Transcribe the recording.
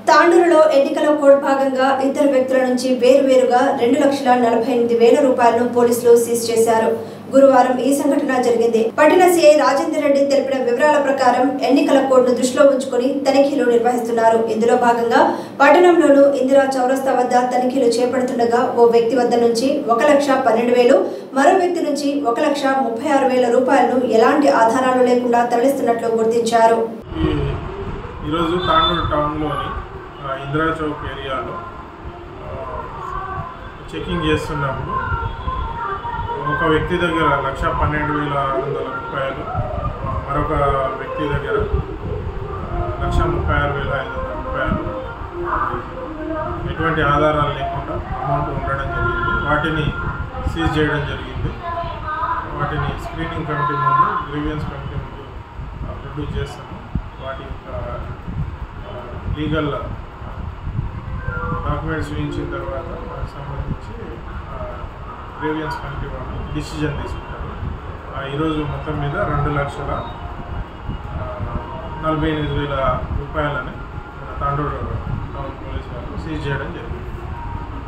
తాండూరులో ఎన్నికల కోడ్ భాగంగా ఇద్దరు వ్యక్తుల నుంచి వేరువేరుగా రెండు లక్షల నలభై ఎనిమిది వేల రూపాయలను పోలీసులు సీజ్ చేశారు గురువారం ఈ సంఘటన జరిగింది పట్టణ సీఐ రాజేందర్ రెడ్డి తెలిపిన వివరాల ప్రకారం ఎన్నికల కోడ్ను దృష్టిలో ఉంచుకుని తనిఖీలు నిర్వహిస్తున్నారు ఇందులో భాగంగా పట్టణంలోను ఇందిరా చౌరస్తా వద్ద తనిఖీలు చేపడుతుండగా ఓ వ్యక్తి వద్ద నుంచి ఒక లక్ష పన్నెండు వేలు మరో వ్యక్తి నుంచి ఒక లక్ష ముప్పై ఆరు వేల రూపాయలను ఎలాంటి ఆధారాలు లేకుండా తరలిస్తున్నట్లు గుర్తించారు ఈ ఈరోజు తాండూరు టౌన్లోని ఆ, ఇందిరా చౌక్ ఏరియాలో ఆ, చెకింగ్ చేస్తున్నప్పుడు ఒక వ్యక్తి దగ్గర లక్ష పన్నెండు వేల ఆరు వందల రూపాయలు ఆ, మరొక వ్యక్తి దగ్గర ఆ, లక్ష ముప్పై ఆరు వేల ఐదు వందల రూపాయలు ఎటువంటి ఆధారాలు లేకుండా అమౌంట్ ఉండడం జరిగింది వాటిని సీజ్ చేయడం జరిగింది వాటిని స్క్రీనింగ్ కమిటీ ముందు గ్రీవియన్స్ కమిటీ ముందు ప్రొడ్యూస్ చేస్తాము వాటి యొక్క లీగల్ డాక్యుమెంట్స్ చూపించిన తర్వాత వాటికి సంబంధించి గ్రేవియన్స్ కమిటీ వాళ్ళు డిసిజన్ తీసుకుంటారు ఆ, ఈరోజు మొత్తం మీద రెండు లక్షల ఆ, నలభై ఎనిమిది వేల రూపాయలని మన తాండూరు టౌన్ పోలీస్ వాళ్ళు సీజ్ చేయడం జరిగింది